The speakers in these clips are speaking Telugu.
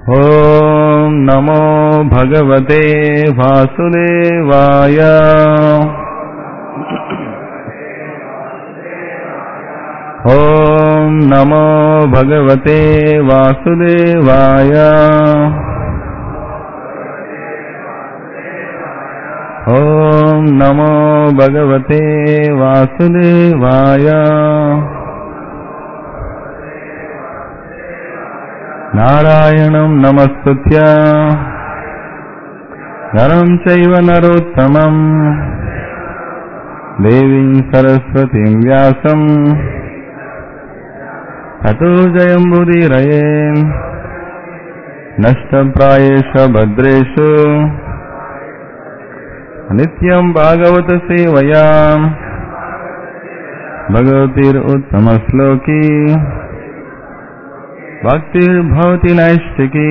ॐ नमो भगवते वासुदेवाय ॐ नमो भगवते वासुदेवाय ॐ नमो भगवते वासुदेवाय नारायणं नमस्तुत्य नरं चैव नरोत्तमम् देवीं सरस्वतीं व्यासम् ततो जयम्बुदीरये नष्टप्रायेष भद्रेषु नित्यं भागवतसेवया भगवतीरुत्तमश्लोकी భక్తిర్భవతి నైష్టికి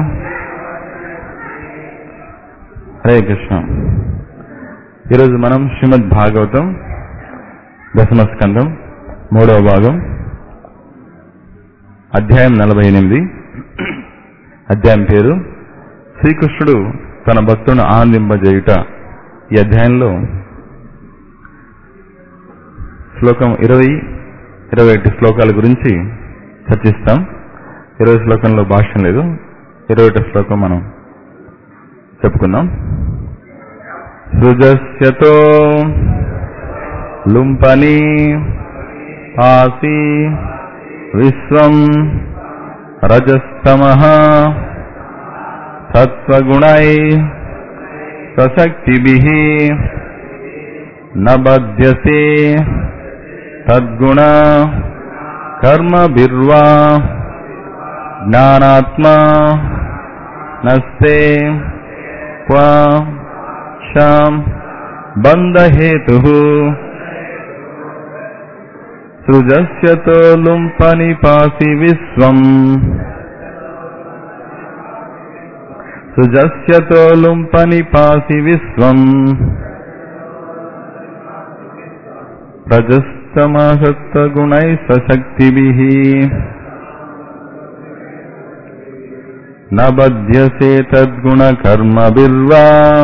హరే కృష్ణ ఈరోజు మనం శ్రీమద్ భాగవతం దశమ స్కందం మూడవ భాగం అధ్యాయం నలభై ఎనిమిది అధ్యాయం పేరు శ్రీకృష్ణుడు తన భక్తులను ఆనందింపజేయుట ఈ అధ్యాయంలో శ్లోకం ఇరవై ఇరవై ఒకటి శ్లోకాల గురించి చర్చిస్తాం ఇరవై శ్లోకంలో భాష్యం లేదు ఇరవై ఒకటి శ్లోకం మనం చెప్పుకుందాం సృజస్యతో లుంపని ఆసి విశ్వం రజస్తమ సత్వగుణై సశక్తిభి నబధ్యసే తద్గుణ కర్మభిర్వా జ్ఞానాత్మా నస్తే క్వ శాం బంధహేతు సృజస్యతో లుంపని పాసి విశ్వం సృజస్యతో లుంపని పాసి విశ్వం రజస్తమసత్వగుణై సశక్తిభిः न बध्यसे तद्गुणकर्मभिर्वा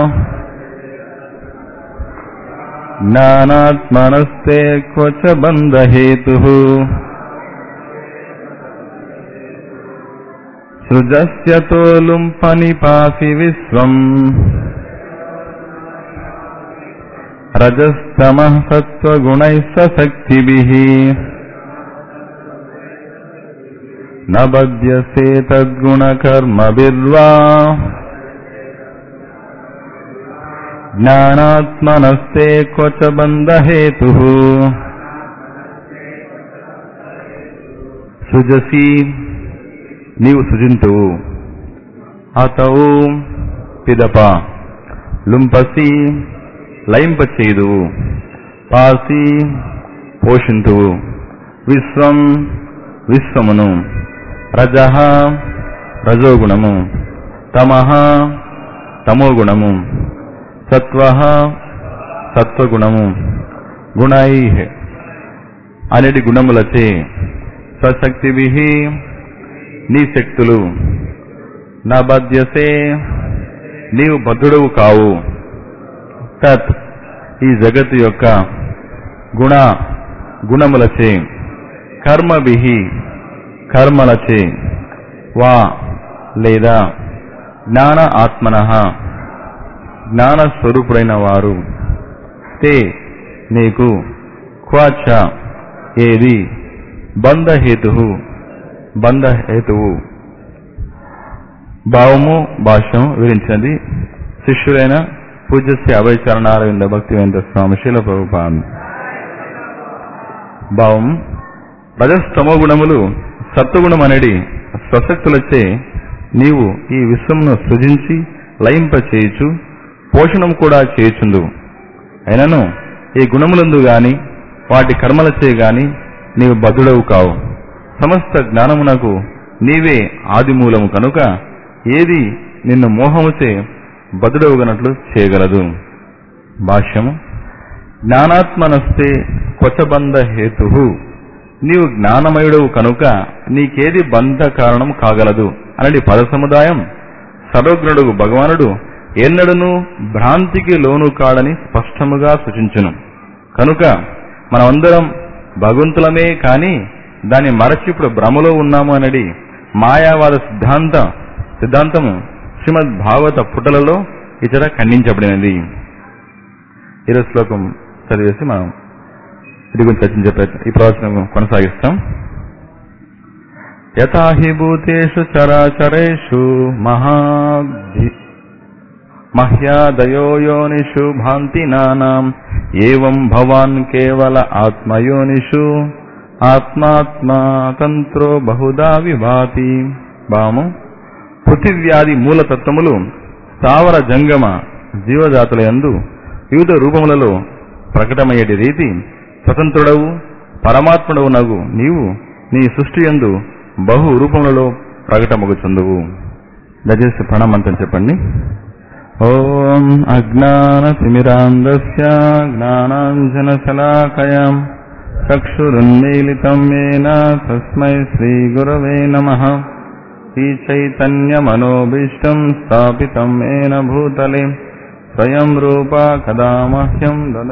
ज्ञानात्मनस्ते क्व च बन्धहेतुः सृजस्यतो लुम्पनिपासि विश्वम् रजस्तमः सत्त्वगुणैः सशक्तिभिः न बध्यसे तद्गुणकर्मभिर्वा ज्ञानात्मनस्ते क्व च बन्धहेतुः సృజసి నీవు సృజింతువు అతవు పిదప లుంపసి లయింపచేయుదువు పాసి పోషింతువు విశ్వం విశ్వమును రజ రజోగుణము తమ తమోగుణము సత్వ సత్వగుణము గుణై అనేటి గుణములచే సశక్తిభి నీ శక్తులు నా బధ్యసే నీవు బద్ధుడవు కావు తత్ ఈ జగత్తు యొక్క గుణ గుణములచే కర్మభి కర్మలచే వా లేదా జ్ఞాన ఆత్మన జ్ఞాన స్వరూపుడైన వారు తే నీకు క్వాచ ఏది బంధహేతు బంధహేతువు భావము భాష్యం వివరించినది శిష్యులైన పూజ్యశ్రీ అభయచరణారవింద భక్తివేంద్ర స్వామి శీల ప్రభుపాన్ భావం రజస్తమో గుణములు సత్వగుణం అనేది స్వశక్తులచే నీవు ఈ విశ్వమును సృజించి లయింప చేయుచు పోషణం కూడా చేయుచుందు అయినను ఈ గుణములందు గాని వాటి కర్మలచే గాని నీవు బద్ధుడవు కావు సమస్త జ్ఞానమునకు నీవే ఆదిమూలము కనుక ఏది నిన్ను మోహముచే బదుడవుగనట్లు చేయగలదు భాష్యము జ్ఞానాత్మనస్తే క్వచబంధ హేతు నీవు జ్ఞానమయుడవు కనుక నీకేది బంధ కారణం కాగలదు అనడి పద సముదాయం సర్వజ్ఞుడు భగవానుడు ఎన్నడను భ్రాంతికి లోను కాడని స్పష్టముగా సూచించును కనుక మనమందరం భగవంతులమే కాని దాన్ని మరచి ఇప్పుడు భ్రమలో ఉన్నాము అనడి మాయావాద సిద్ధాంత సిద్ధాంతము శ్రీమద్ భాగవత పుటలలో ఇతర ఖండించబడినది ఈరోజు శ్లోకం చదివేసి మనం ఇది గురించి చర్చించే ప్రయత్నం ఈ ప్రవచనం కొనసాగిస్తాం యథాహి భూతేషు చరాచరేషు మహాధి మహ్యాదయో యోనిషు భాంతి నానాం ఏవం భవాన్ కేవల ఆత్మయోనిషు ఆత్మాత్మా తంత్రో బహుదా విభాతి భాము పృథివ్యాధి మూలతత్వములు స్థావర జంగమ జీవజాతుల యందు వివిధ రూపములలో ప్రకటమయ్యేటి రీతి స్వతంత్రుడవు పరమాత్ముడవు నగు నీవు నీ సృష్టి యందు బహు రూపములలో ప్రకటమగుచుందువు దయచేసి ప్రణామంతం చెప్పండి ఓం అజ్ఞానతిమిరాంధస్య జ్ఞానాంజనశలాకయాం చక్షురున్మీలితం येन తస్మై శ్రీగురవే నమః శ్రీచైతన్యమనోభీష్టం స్థాపితం येन భూతలే స్వయం రూపా కదా మహ్యం దద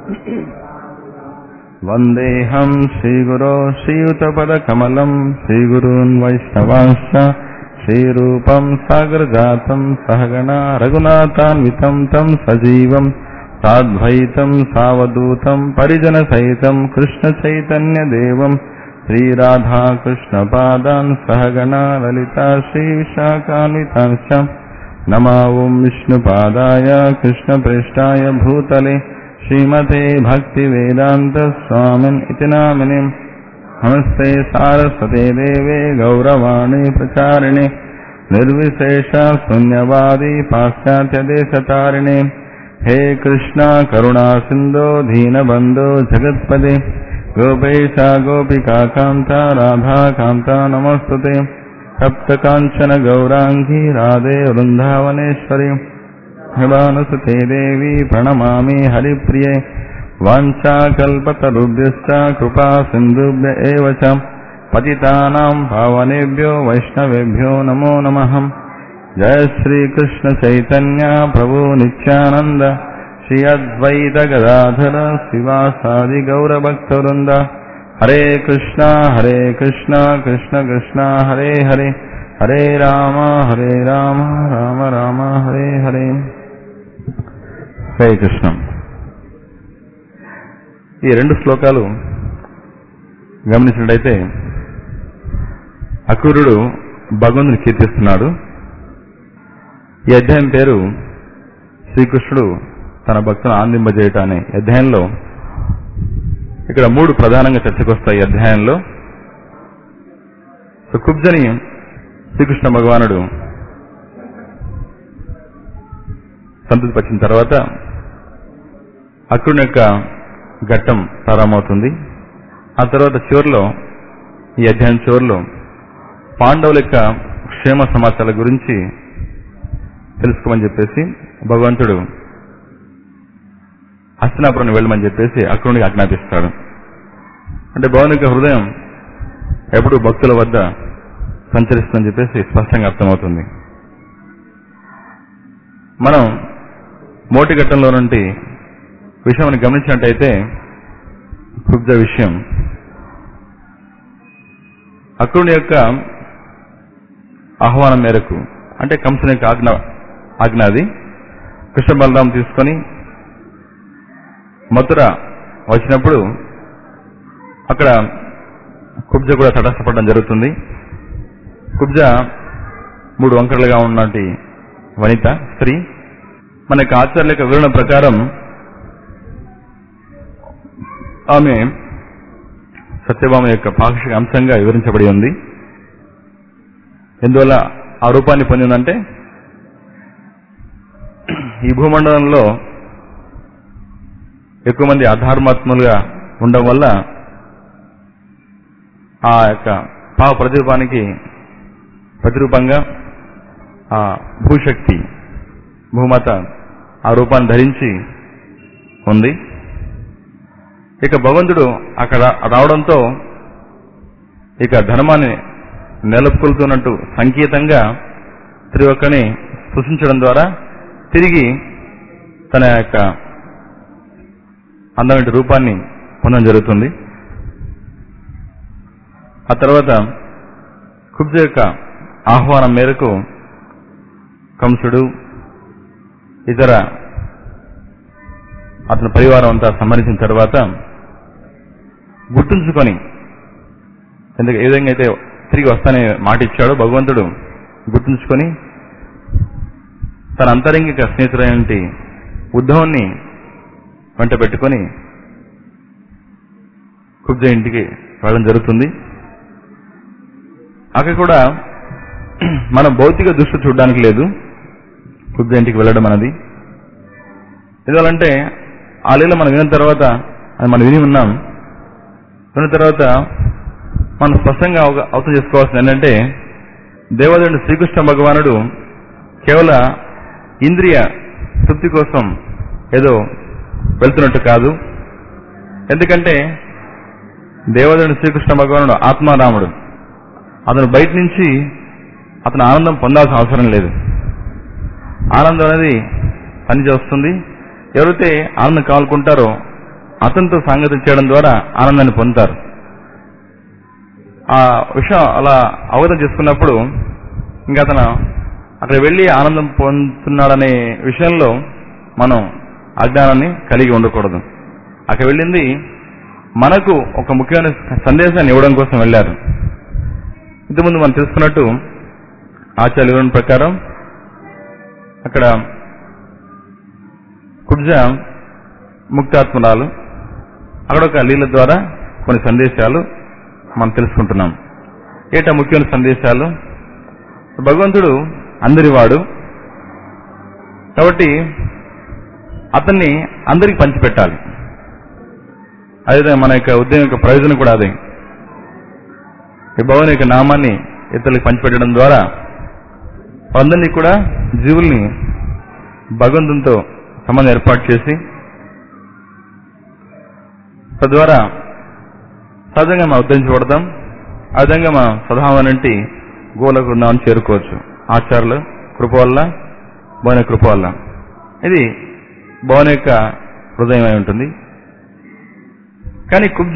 వందేహం శ్రీగురో శ్రీయుతపదకమలం శ్రీగురూన్ వైష్ణవాంశ్చ శ్రీరూపం సాగరజాతం సహగణ రఘునాథాన్వితం తం సజీవం సాద్వైతం సావధూతం పరిజన సహితం కృష్ణ చైతన్య దేవం శ్రీరాధాకృష్ణపాదాన్ సహగణ లలితా శ్రీవిశాఖాన్వితాంశ్చ నమా ఓం విష్ణుపాదాయ కృష్ణప్రేష్టాయ భూతలే శ్రీమతే భక్తివేదాంత స్వామిన్ ఇతి నామిని నమస్తే సారస్వతే దేవే గౌరవాణి ప్రచారిణి నిర్విశేష శూన్యవాది పాశ్చాత్యదేశతారిణి హే కృష్ణ కరుణా సింధో దీనబంధో జగత్పదే గోపేశ గోపికాకాంత రాధాకాంత నమస్తుతే సప్తకాంచన గౌరాంగి రాధే వృందావనేశ్వరి हिमानुसुते देवी प्रणमामि हरिप्रिये वाञ्छाकल्पतरुभ्यश्च कृपा सिन्धुभ्य एव च पतितानाम् पावनेभ्यो वैष्णवेभ्यो नमो नमः जय श्रीकृष्णचैतन्य प्रभु नित्यानन्द श्री अद्वैत गदाधर शिवासादि गौरभक्तवृन्द हरे कृष्णा हरे कृष्णा कृष्ण कृष्णा हरे हरे हरे राम हरे राम राम राम हरे हरे హరే కృష్ణ ఈ రెండు శ్లోకాలు గమనించినట్టయితే అక్రూరుడు భగవంతుని కీర్తిస్తున్నాడు ఈ అధ్యాయం పేరు శ్రీకృష్ణుడు తన భక్తులను ఆనందింపజేయట అనే అధ్యాయంలో ఇక్కడ మూడు ప్రధానంగా చర్చకొస్తాయి ఈ అధ్యాయంలో సో కుబ్జని శ్రీకృష్ణ భగవానుడు సంతృప్తిపరిచిన తర్వాత అక్రుని యొక్క ఘట్టం ప్రారంభమవుతుంది ఆ తర్వాత చివరిలో ఈ అధ్యాయం చివరిలో పాండవుల యొక్క క్షేమ సమాచారాల గురించి తెలుసుకోమని చెప్పేసి భగవంతుడు హస్తినాపురం వెళ్ళమని చెప్పేసి అక్రునికి ఆజ్ఞాపిస్తాడు అంటే భగవాన్ యొక్క హృదయం ఎప్పుడు భక్తుల వద్ద సంచరిస్తుందని చెప్పేసి స్పష్టంగా అర్థమవుతుంది మనం మోటి ఘట్టంలో నుండి విషయం గమనించినట్టయితే కుబ్జ విషయం అక్రుని యొక్క ఆహ్వానం మేరకు అంటే కంసుని యొక్క ఆజ్ఞ ఆజ్ఞ అది కృష్ణ బలరాం తీసుకొని మథుర వచ్చినప్పుడు అక్కడ కుబ్జ కూడా తటస్థపడడం జరుగుతుంది కుబ్జ మూడు వంకరలుగా ఉన్నటి వనిత స్త్రీ మన యొక్క ఆచార్యుల యొక్క వివరణ ప్రకారం ఆమె సత్యభామ యొక్క పాక్షిక అంశంగా వివరించబడి ఉంది ఎందువల్ల ఆ రూపాన్ని పొందిందంటే ఈ భూమండలంలో ఎక్కువ మంది అధర్మాత్ములుగా ఉండడం వల్ల ఆ యొక్క పాప ప్రతిరూపానికి ప్రతిరూపంగా ఆ భూశక్తి భూమాత ఆ రూపాన్ని ధరించి ఉంది ఇక భగవంతుడు అక్కడ రావడంతో ఇక ధర్మాన్ని నెలకొల్తున్నట్టు సంకేతంగా త్రివక్కని స్పృశించడం ద్వారా తిరిగి తన యొక్క అందమైన రూపాన్ని పొందడం జరుగుతుంది ఆ తర్వాత కుబ్జ యొక్క ఆహ్వానం మేరకు కంసుడు ఇతర అతని పరివారం అంతా సంహరించిన తర్వాత గుర్తుంచుకొని ఎందుకు ఏ విధంగా అయితే తిరిగి వస్తానే మాట ఇచ్చాడో భగవంతుడు గుర్తుంచుకొని తన అంతరంగిక స్నేహితుడైన ఉద్ధవుణ్ణి వెంట పెట్టుకొని కుబ్జ ఇంటికి వెళ్ళడం జరుగుతుంది అక్కడ కూడా మన భౌతిక దృష్టి చూడడానికి లేదు కుబ్జ ఇంటికి వెళ్ళడం అనేది ఎందువల్లంటే ఆ లీల మనం విన్న తర్వాత అది మనం విని ఉన్నాం విన్న తర్వాత మనం స్పష్టంగా అవగ- అర్థం చేసుకోవాల్సింది ఏంటంటే దేవదేవుడు శ్రీకృష్ణ భగవానుడు కేవల ఇంద్రియ తృప్తి కోసం ఏదో వెళ్తున్నట్టు కాదు ఎందుకంటే దేవదేవుడు శ్రీకృష్ణ భగవానుడు ఆత్మారాముడు అతను బయట నుంచి అతను ఆనందం పొందాల్సిన అవసరం లేదు ఆనందం అనేది పని చేస్తుంది ఎవరైతే ఆనందం కావాలనుకుంటారో అతనితో సంగతి చేయడం ద్వారా ఆనందాన్ని పొందుతారు ఆ విషయం అలా అవగతం చేసుకున్నప్పుడు ఇంకా అతను అక్కడ వెళ్ళి ఆనందం పొందుతున్నాడనే విషయంలో మనం అజ్ఞానాన్ని కలిగి ఉండకూడదు అక్కడ వెళ్ళింది మనకు ఒక ముఖ్యమైన సందేశాన్ని ఇవ్వడం కోసం వెళ్ళారు ఇంతకుముందు మనం తెలుసుకున్నట్టు ఆచార్య వివరణ ప్రకారం అక్కడ కుబ్జ ముక్తాత్మరాలు అక్కడ ఒక లీల ద్వారా కొన్ని సందేశాలు మనం తెలుసుకుంటున్నాం ఏటా ముఖ్యమైన సందేశాలు భగవంతుడు అందరివాడు కాబట్టి అతన్ని అందరికి పంచిపెట్టాలి అదే మన యొక్క ఉద్యమం యొక్క ప్రయోజనం కూడా అదే ఈ భగవాన్ యొక్క నామాన్ని ఇతరులకు పంచిపెట్టడం ద్వారా అందరినీ కూడా జీవుల్ని భగవంతునితో సంబంధం ఏర్పాటు చేసి తద్వారా సహజంగా మనం ఉద్ధరించబడతాం ఆ విధంగా మనం సదామనంటి గోలకు బృందాన్ని చేరుకోవచ్చు ఆచార్యుల కృప వల్ల భవన కృప వల్ల ఇది భవన యొక్క హృదయం అయి ఉంటుంది కానీ కుబ్జ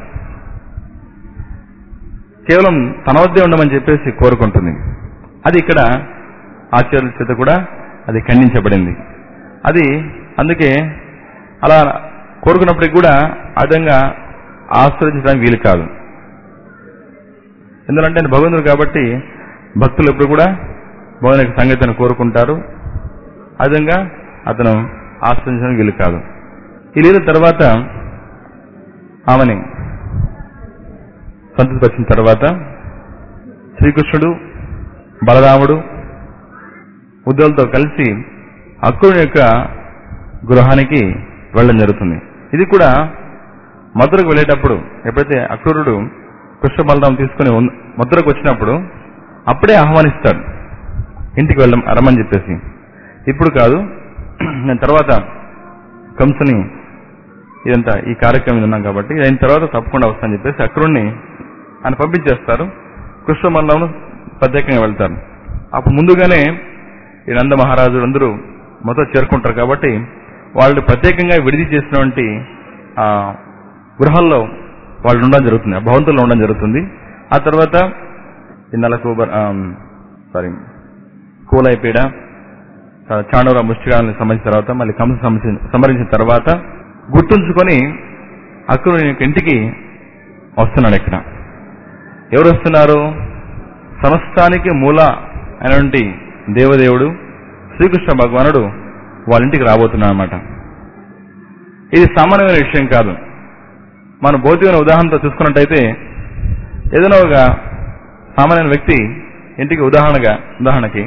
కేవలం తన వద్దే ఉండమని చెప్పేసి కోరుకుంటుంది అది ఇక్కడ ఆచార్యుల చేత కూడా అది ఖండించబడింది అది అందుకే అలా కోరుకున్నప్పటికి కూడా ఆ విధంగా ఆశ్రయించడానికి వీలు కాదు ఎందుకంటే ఆయన భగవంతుడు కాబట్టి భక్తులు ఎప్పుడు కూడా భగవాన్ యొక్క సంగతిని కోరుకుంటారు ఆ విధంగా అతను ఆశ్రయించడానికి వీలు కాదు ఈ లీల తర్వాత ఆమెని సంతృప్తిపరిచిన తర్వాత శ్రీకృష్ణుడు బలరాముడు ఉద్దవులతో కలిసి అక్రుని యొక్క గృహానికి వెళ్ళడం జరుగుతుంది ఇది కూడా మధురకు వెళ్ళేటప్పుడు ఎప్పుడైతే అక్రూరుడు కృష్ణ బలరాం తీసుకుని ఉన్- మధురకు వచ్చినప్పుడు అప్పుడే ఆహ్వానిస్తాడు ఇంటికి వెళ్ళం రమ్మని చెప్పేసి ఇప్పుడు కాదు నేను తర్వాత కంసుని ఇదంతా ఈ కార్యక్రమం మీద ఉన్నాం కాబట్టి అయిన తర్వాత తప్పకుండా వస్తానని చెప్పేసి అక్రూడిని ఆయన పంపించేస్తారు కృష్ణ బలరామును ప్రత్యేకంగా వెళ్తారు అప్పుడు ముందుగానే ఈ నంద మహారాజులు అందరూ మొత్తం చేరుకుంటారు కాబట్టి వాళ్ళు ప్రత్యేకంగా విడిది చేసినటువంటి ఆ గృహాల్లో వాళ్ళు ఉండడం జరుగుతుంది ఆ భవంతుల్లో ఉండడం జరుగుతుంది ఆ తర్వాత ఈ నలకూబర్ సారీ కూలైపీడ చాణూర ముష్టిగాలని సంబంధించిన తర్వాత మళ్ళీ కంస సంబంధించిన సంహరించిన తర్వాత గుర్తుంచుకొని అక్రుని యొక్క ఇంటికి వస్తున్నాడు ఇక్కడ ఎవరు వస్తున్నారు సమస్తానికి మూల అయినటువంటి దేవదేవుడు శ్రీకృష్ణ భగవానుడు వాళ్ళ ఇంటికి రాబోతున్నాడు అనమాట ఇది సామాన్యమైన విషయం కాదు మన భౌతికమైన ఉదాహరణతో చూసుకున్నట్టయితే ఏదైనా ఒక సామాన్య వ్యక్తి ఇంటికి ఉదాహరణగా ఉదాహరణకి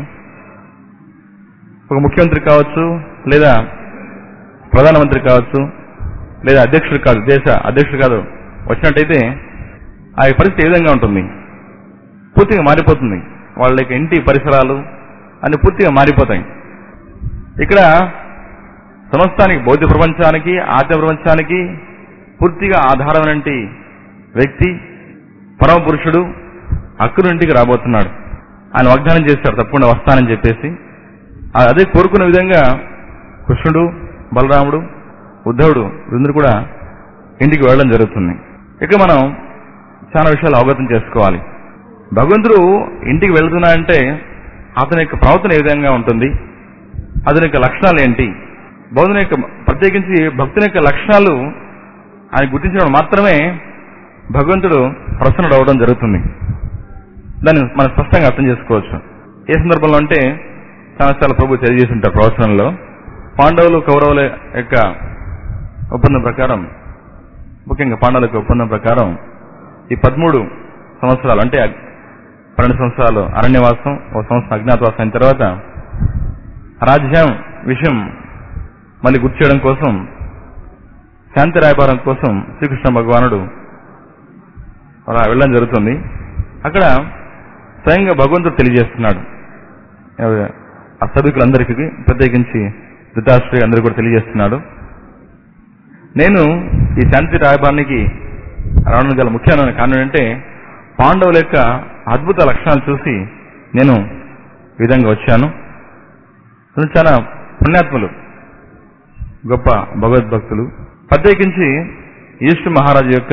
ఒక ముఖ్యమంత్రి కావచ్చు లేదా ప్రధానమంత్రి కావచ్చు లేదా అధ్యక్షుడు కాదు దేశ అధ్యక్షుడు కాదు వచ్చినట్టయితే ఆ పరిస్థితి ఏ విధంగా ఉంటుంది పూర్తిగా మారిపోతుంది వాళ్ళ యొక్క ఇంటి పరిసరాలు అన్ని పూర్తిగా మారిపోతాయి ఇక్కడ సమస్తానికి భౌతిక ప్రపంచానికి ఆత్మ ప్రపంచానికి పూర్తిగా ఆధారమైనటువంటి వ్యక్తి పరమ పురుషుడు అక్కురు ఇంటికి రాబోతున్నాడు ఆయన వాగ్దానం చేశాడు తప్పకుండా వస్తానని చెప్పేసి ఆ- అదే కోరుకున్న విధంగా కృష్ణుడు బలరాముడు ఉద్ధవుడు వీరందరూ కూడా ఇంటికి వెళ్ళడం జరుగుతుంది ఇక మనం చాలా విషయాలు అవగతం చేసుకోవాలి భగవంతుడు ఇంటికి వెళ్తున్నాడంటే అతని యొక్క ప్రవర్తన ఏ విధంగా ఉంటుంది అతని యొక్క లక్షణాలు ఏంటి భగవంతుని యొక్క ప్రత్యేకించి భక్తుని యొక్క లక్షణాలు ఆయన గుర్తించడం మాత్రమే భగవంతుడు ప్రసన్నుడు అవడం జరుగుతుంది దాన్ని మనం స్పష్టంగా అర్థం చేసుకోవచ్చు ఏ సందర్భంలో అంటే చాలాసార్లు ప్రభు తెలియజేసి ఉంటారు ప్రవచనంలో పాండవులు కౌరవుల యొక్క ఒప్పందం ప్రకారం ముఖ్యంగా పాండవుల యొక్క ఒప్పందం ప్రకారం ఈ పదమూడు సంవత్సరాలు అంటే పన్నెండు సంవత్సరాలు అరణ్యవాసం ఒక సంవత్సరం అజ్ఞాతవాసం అయిన తర్వాత రాజ్యం విషయం మళ్ళీ గుర్తు చేయడం కోసం శాంతి రాయబారం కోసం శ్రీకృష్ణ భగవానుడు అలా వెళ్ళడం జరుగుతుంది అక్కడ స్వయంగా భగవంతుడు తెలియజేస్తున్నాడు ఎవ- ఆ సభికులందరికీ ప్రత్యేకించి ధృతాశ్రీ అందరికీ కూడా తెలియజేస్తున్నాడు నేను ఈ శాంతి రాయబారానికి రావడం గల ముఖ్యమైన కారణం ఏంటంటే పాండవుల యొక్క అద్భుత లక్షణాలు చూసి నేను ఈ విధంగా వచ్చాను వీళ్ళు చాలా పుణ్యాత్ములు గొప్ప భగవద్భక్తులు ప్రత్యేకించి ఈశ్వ మహారాజు యొక్క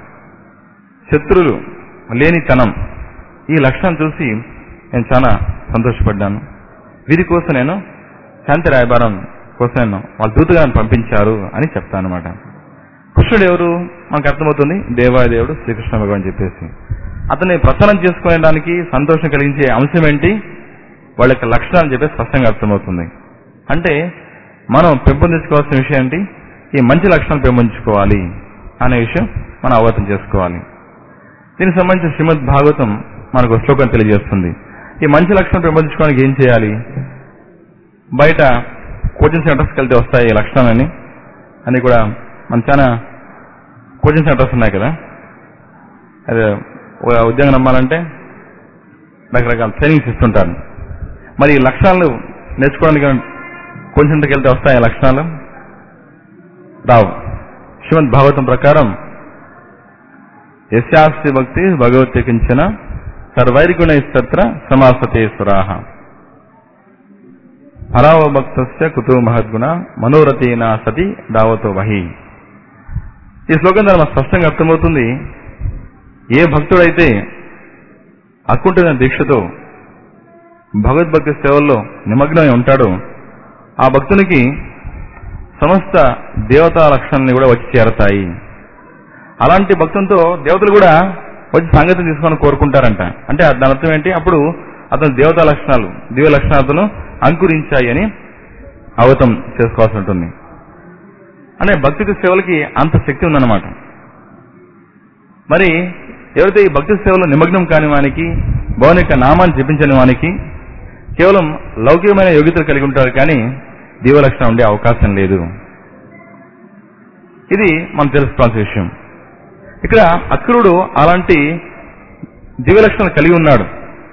శత్రులు లేనితనం ఈ లక్షణం చూసి నేను చాలా సంతోషపడ్డాను వీరి కోసం నేను శాంతి రాయబారం కోసం నేను వాళ్ళ దూతగా నన్ను పంపించారు అని చెప్తాను అనమాట కృష్ణుడు ఎవరు మనకు అర్థమవుతుంది దేవాదేవుడు శ్రీకృష్ణ భగవాన్ చెప్పేసి అతన్ని ప్రసన్నం చేసుకోవడానికి సంతోషం కలిగించే అంశం ఏంటి వాళ్ళ యొక్క లక్షణాలు చెప్పేసి స్పష్టంగా అర్థమవుతుంది అంటే మనం పెంపొందించుకోవాల్సిన విషయం ఏంటి ఈ మంచి లక్షణాలు పెంపొందించుకోవాలి అనే విషయం మనం అవగతం చేసుకోవాలి దీనికి సంబంధించిన శ్రీమద్ భాగవతం మనకు ఒక శ్లోకం తెలియజేస్తుంది ఈ మంచి లక్షణం పెంపొందించుకోవడానికి ఏం చేయాలి బయట కోచింగ్ సెంటర్స్కి వెళ్తే వస్తాయి ఈ లక్షణాలని అని కూడా మన చాలా కోచింగ్ సెంటర్స్ ఉన్నాయి కదా అదే ఒక ఉద్యోగం నమ్మాలంటే రకరకాల ట్రైనింగ్స్ ఇస్తుంటారు మరి ఈ లక్షణాలు నేర్చుకోవడానికి కోచింగ్ సెంటర్కి వెళ్తే వస్తాయి ఈ లక్షణాలు రావు శ్రీమద్ భాగవతం ప్రకారం యశాస్తి భక్తి భగవతి కించిన సర్వైర్గుణైస్తత్ర సమాసతే సురాహ పరావభక్తస్య కుతో మహద్గుణ మనోరథేన సతి దావతో వహి ఈ శ్లోకం ద్వారా మనకు స్పష్టంగా అర్థమవుతుంది ఏ భక్తుడైతే అకుంఠిన దీక్షతో భగవద్భక్తి సేవల్లో నిమగ్నమై ఉంటాడో ఆ భక్తునికి సమస్త దేవతా లక్షణాలని కూడా వచ్చి చేరతాయి అలాంటి భక్తులతో దేవతలు కూడా వచ్చి సంగతి తీసుకొని కోరుకుంటారంట అంటే దాని అర్థం ఏంటి అప్పుడు అతను దేవతా లక్షణాలు దివ్య లక్షణాలను అంకురించాయి అని అవగతం చేసుకోవాల్సి ఉంటుంది అంటే భక్తికి సేవలకి అంత శక్తి ఉందన్నమాట మరి ఎవరైతే ఈ భక్తి సేవలో నిమగ్నం కాని వానికి భవన్ యొక్క నామాన్ని జపించని వానికి కేవలం లౌకికమైన యోగ్యతలు కలిగి ఉంటారు కానీ దివ్య లక్షణం ఉండే అవకాశం లేదు ఇది మనం తెలుసుకోవాల్సిన విషయం ఇక్కడ అక్రుడు అలాంటి దివ్య లక్షణాలు కలిగి ఉన్నాడు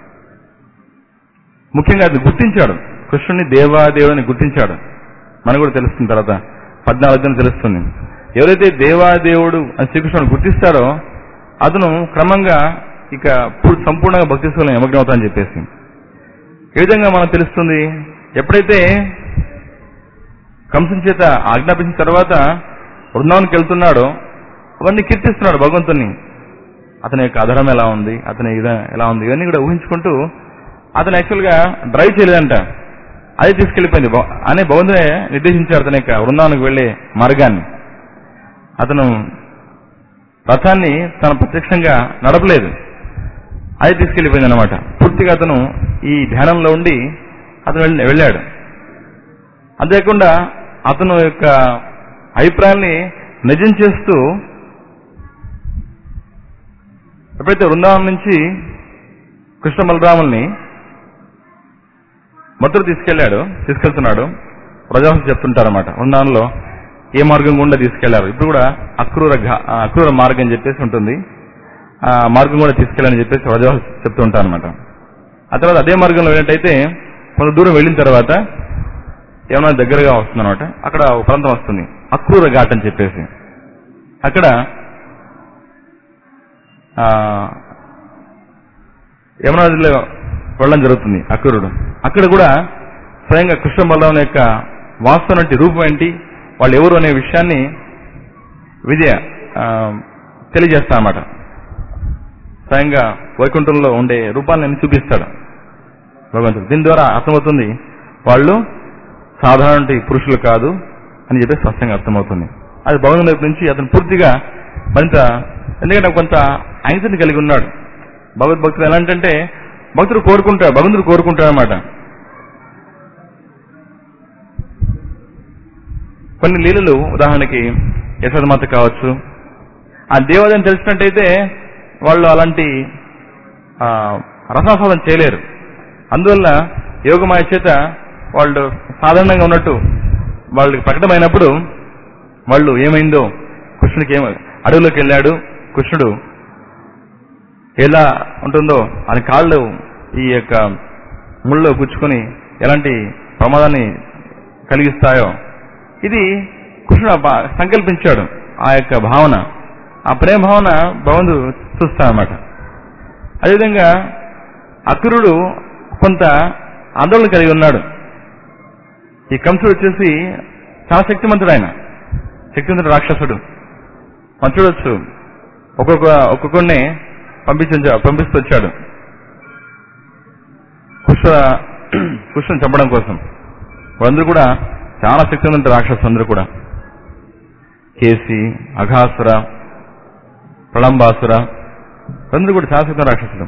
ముఖ్యంగా అది గుర్తించాడు కృష్ణుని దేవాదేవుని గుర్తించాడు మనకు కూడా తెలుస్తుంది తర్వాత పద్నాలుగు తెలుస్తుంది ఎవరైతే దేవాదేవుడు అని శ్రీకృష్ణుడు గుర్తిస్తాడో అతను క్రమంగా ఇక పూర్- సంపూర్ణంగా భక్తి సేవలో నిమగ్నం అవుతాడని చెప్పేసి ఏ విధంగా మనకు తెలుస్తుంది ఎప్పుడైతే కంసం చేత ఆజ్ఞాపించిన తర్వాత బృందావనికి వెళ్తున్నాడో అవన్నీ కీర్తిస్తున్నాడు భగవంతుని అతని యొక్క అధరం ఎలా ఉంది అతని ఇద ఎలా ఉంది ఇవన్నీ కూడా ఊహించుకుంటూ అతను యాక్చువల్గా డ్రైవ్ చేయలేదంట అదే తీసుకెళ్లిపోయింది భ- అనే భగవంతునే నిర్దేశించాడు అతని యొక్క బృందావనికి వెళ్లే మార్గాన్ని అతను రథాన్ని తన ప్రత్యక్షంగా నడపలేదు అది తీసుకెళ్లిపోయింది అనమాట పూర్తిగా అతను ఈ ధ్యానంలో ఉండి అతను వెళ్ళ- వెళ్ళాడు అంతేకాకుండా అతను యొక్క అభిప్రాయాల్ని నిజం చేస్తూ ఎప్పుడైతే వృందావనం నుంచి కృష్ణ బలరాముల్ని మధుర తీసుకెళ్లాడు తీసుకెళ్తున్నాడు ప్రజాహంస చెప్తుంటారన్నమాట వృందావనంలో ఏ మార్గం గుండా తీసుకెళ్లారు ఇప్పుడు కూడా అక్రూర ఘా- ఆ, అక్రూర మార్గం అని చెప్పేసి ఉంటుంది ఆ మార్గం కూడా తీసుకెళ్ళని చెప్పేసి ప్రజాహంస చెప్తూ ఉంటారు అనమాట ఆ తర్వాత అదే మార్గంలో వెళ్ళినట్టయితే కొంత దూరం వెళ్ళిన తర్వాత ఏమైనా దగ్గరగా వస్తుందన్నమాట అక్కడ ఒక ప్రాంతం వస్తుంది అక్రూర ఘాట్ అని చెప్పేసి అక్కడ ఆ, యమునా నదిలో వెళ్ళడం జరుగుతుంది అక్రూరుడు అక్కడ కూడా స్వయంగా కృష్ణ బలరాముల యొక్క వాస్తవ రూపం ఏంటి వాళ్ళు ఎవరు అనే విషయాన్ని విజయ ఆ, తెలియజేస్తా అన్నమాట స్వయంగా వైకుంఠంలో ఉండే రూపాన్ని చూపిస్తాడు భగవంతుడు దీని ద్వారా అర్థమవుతుంది వాళ్ళు సాధారణ పురుషులు కాదు అని చెప్పి స్పష్టంగా అర్థమవుతుంది అది భగవంతుని వైపు నుంచి అతను పూర్తిగా మరింత ఎందుకంటే కొంత యాంగ్జైటీ కలిగి ఉన్నాడు భగవద్భక్తులు ఎలా అంటే భక్తుడు కోరుకుంటాడు భగవంతుడు కోరుకుంటాడు అనమాట కొన్ని లీలలు ఉదాహరణకి యశోదమాత కావచ్చు ఆ దేవాలయం తెలిసినట్టయితే వాళ్ళు అలాంటి ఆ, రసాస్వాదం చేయలేరు అందువల్ల యోగమాయ చేత వాళ్ళు సాధారణంగా ఉన్నట్టు వాళ్ళకి ప్రకటమైనప్పుడు వాళ్ళు ఏమైందో కృష్ణుడికి ఏమ అడవిలోకి వెళ్ళాడు కృష్ణుడు ఎలా ఉంటుందో ఆయన కాళ్ళు ఈ యొక్క ముళ్ళలో గుచ్చుకొని ఎలాంటి ప్రమాదాన్ని కలిగిస్తాయో ఇది కృష్ణుడు ఆ భా- సంకల్పించాడు ఆ యొక్క భావన ఆ ప్రేమ భావన భగవంతుడు చూస్తాడనమాట అదేవిధంగా అక్రూరుడు కొంత ఆందోళన కలిగి ఉన్నాడు ఈ కంసుడు వచ్చేసి చాలా శక్తిమంతుడు ఆయన శక్తివంతుడు రాక్షసుడు మనం చూడొచ్చు ఒక్కొక్క ఒక్కొక్కడిని పంపించ పంపిస్తూ వచ్చాడు కృష్ణ కృష్ణను చంపడం కోసం వాళ్ళందరూ కూడా చాలా శక్తివంతుడు రాక్షసులు అందరూ కూడా కేసి అఘాసుర ప్రళంబాసుర అందరూ కూడా చాలా శక్తివంతుడు రాక్షసులు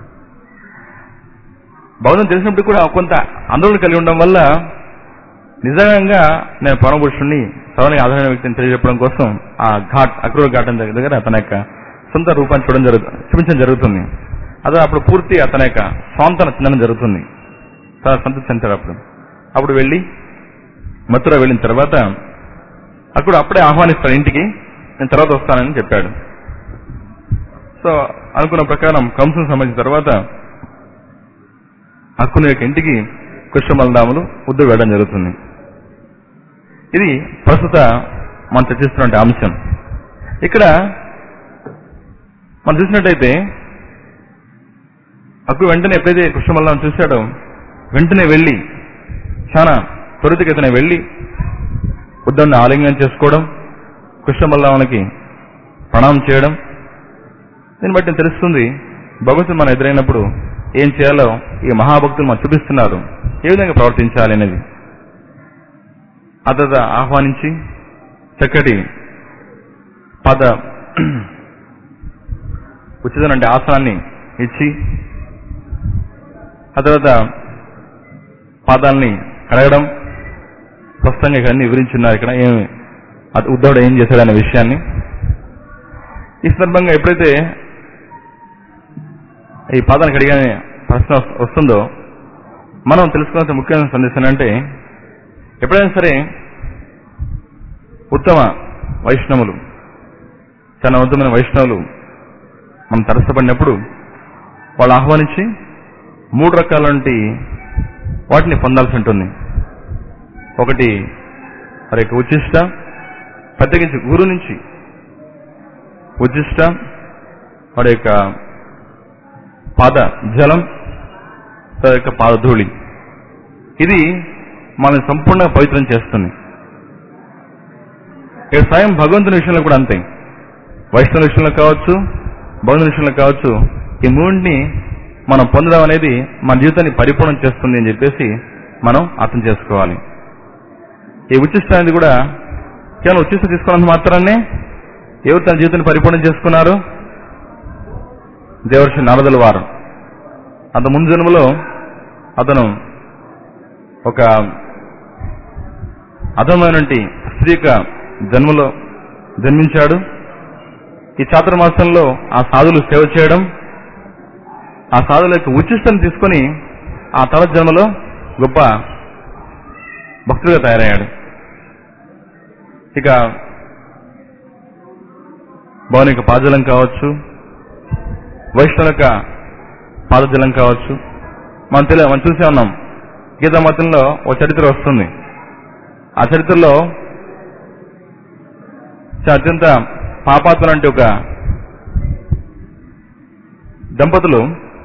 భవనం తెలిసినప్పుడు కూడా కొంత ఆందోళన కలిగి ఉండడం వల్ల నిజంగా నేను పరమపురుషుణ్ణి సవరణ ఆధారణ వ్యక్తిని తెలియజెప్పడం కోసం ఆ ఘాట్ అక్రూర ఘాటం దగ్గర దగ్గర తన యొక్క సొంత రూపాన్ని చూడడం జరుగుతుంది చూపించడం జరుగుతుంది అదే అప్పుడు పూర్తి అతని యొక్క స్వాంతన చెందడం జరుగుతుంది చాలా సంతృప్తి చెందాడు అప్పుడు అప్పుడు వెళ్ళి మథుర వెళ్ళిన తర్వాత అక్కడ అప్పుడే ఆహ్వానిస్తాడు ఇంటికి నేను తర్వాత వస్తానని చెప్పాడు సో అనుకున్న ప్రకారం కంసును సంబంధించిన తర్వాత అక్కుని యొక్క ఇంటికి కృష్ణమలదాములు ఉద్దు వెళ్ళడం జరుగుతుంది ఇది ప్రస్తుత మనం చర్చిస్తున్న అంశం ఇక్కడ మనం చూసినట్టయితే అక్కు వెంటనే ఎప్పుడైతే కృష్ణమల్లం చూశాడో వెంటనే వెళ్ళి చాలా త్వరితగతిన వెళ్ళి ఉద్దండి ఆలింగనం చేసుకోవడం కృష్ణమల్లామునికి ప్రణామం చేయడం దీన్ని బట్టి తెలుస్తుంది భగవంతుడు మనం ఎదురైనప్పుడు ఏం చేయాలో ఈ మహాభక్తులు మనం చూపిస్తున్నారు ఏ విధంగా ప్రవర్తించాలి అనేది అతత ఆహ్వానించి చక్కటి పద ఉచితమైన ఆసనాన్ని ఇచ్చి ఆ తర్వాత పాదాలని కడగడం స్పష్టంగా ఇక్కడ అన్ని వివరించున్నారు ఇక్కడ ఏమి అత- ఉద్ధవుడు ఏం చేశాడనే విషయాన్ని ఈ సందర్భంగా ఎప్పుడైతే ఈ పాదాన్ని కడిగానే ప్రశ్న వస్- వస్తుందో మనం తెలుసుకోవాల్సిన ముఖ్యమైన సందేశం అంటే ఎప్పుడైనా సరే ఉత్తమ వైష్ణవులు చాలా ఉత్తమైన వైష్ణవులు మనం తరసపడినప్పుడు వాళ్ళు ఆహ్వానించి మూడు రకాలంటి వాటిని పొందాల్సి ఉంటుంది ఒకటి వారి యొక్క ఉచ్చిష్ట ప్రత్యేకించి గురు నుంచి ఉచ్చిష్ట వారి యొక్క పాద జలం వారి యొక్క పాదధూళి ఇది మనల్ని సంపూర్ణంగా పవిత్రం చేస్తుంది ఇక స్వయం భగవంతుని విషయంలో కూడా అంతే వైష్ణవ విషయంలో కావచ్చు భగవంతుని విషయంలో కావచ్చు ఈ మూడిని మనం పొందడం అనేది మన జీవితాన్ని పరిపూర్ణం చేస్తుంది అని చెప్పేసి మనం అర్థం చేసుకోవాలి ఈ ఉచ్చిష్ట అనేది కూడా కేవలం ఉచ్చిష్ట తీసుకోవడానికి మాత్రాన్ని ఎవరు తన జీవితాన్ని పరిపూర్ణం చేసుకున్నారు దేవర్షి నారదుల వారు అంత ముందు జన్మలో అతను ఒక అధమైనటువంటి స్త్రీ యొక్క జన్మలో జన్మించాడు ఈ చాతుర్మాసంలో ఆ సాధులు సేవ చేయడం ఆ సాధుల యొక్క ఉచిష్టం తీసుకొని ఆ తల జన్మలో గొప్ప భక్తుడిగా తయారయ్యాడు ఇక భవన్ యొక్క పాదజలం కావచ్చు వైష్ణవ యొక్క పాదజలం కావచ్చు మనం తెలియ మనం చూసే ఉన్నాం గీతా మతంలో ఒక చరిత్ర వస్తుంది ఆ చరిత్రలో చా- అత్యంత పాపాత్మ అంటే ఒక దంపతులు